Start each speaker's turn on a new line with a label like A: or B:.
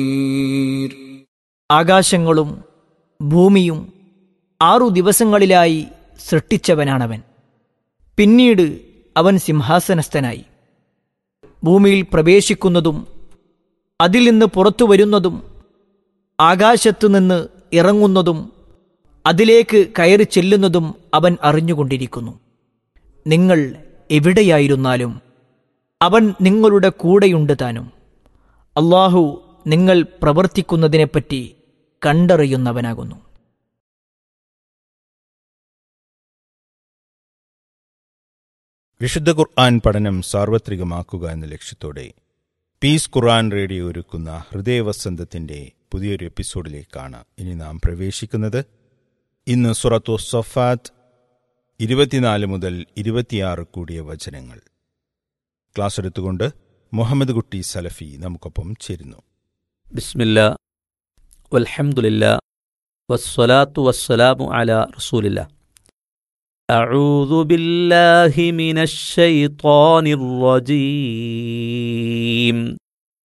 A: ആകാശങ്ങളും ഭൂമിയും ആറു ദിവസങ്ങളിലായി സൃഷ്ടിച്ചവനാണവൻ പിന്നീട് അവൻ സിംഹാസനസ്ഥനായി ഭൂമിയിൽ പ്രവേശിക്കുന്നതും അതിൽ നിന്ന് പുറത്തു വരുന്നതും ആകാശത്തു നിന്ന് ഇറങ്ങുന്നതും അതിലേക്ക് കയറി ചെല്ലുന്നതും അവൻ അറിഞ്ഞുകൊണ്ടിരിക്കുന്നു നിങ്ങൾ എവിടെയായിരുന്നാലും അവൻ നിങ്ങളുടെ കൂടെയുണ്ട് താനും അള്ളാഹു നിങ്ങൾ പ്രവർത്തിക്കുന്നതിനെപ്പറ്റി കണ്ടറിയുന്നവനാകുന്നു
B: വിശുദ്ധ ഖുർആൻ പഠനം സാർവത്രികമാക്കുക എന്ന ലക്ഷ്യത്തോടെ പീസ് ഖുർആൻ റേഡിയോ ഒരുക്കുന്ന ഹൃദയവസന്തത്തിന്റെ പുതിയൊരു എപ്പിസോഡിലേക്കാണ് ഇനി നാം പ്രവേശിക്കുന്നത് ഇന്ന് സുറത്തു സഫാത്ത് ഇരുപത്തിനാല് മുതൽ ഇരുപത്തിയാറ് കൂടിയ വചനങ്ങൾ ക്ലാസ് എടുത്തുകൊണ്ട് മുഹമ്മദ് കുട്ടി സലഫി നമുക്കൊപ്പം ചേരുന്നു
C: ബിസ്മില്ല വൽഹംദുലില്ല വസ്സലാത്തു വസ്സലാമു അല റസൂലില്ല أعوذ بالله من الشيطان الرجيم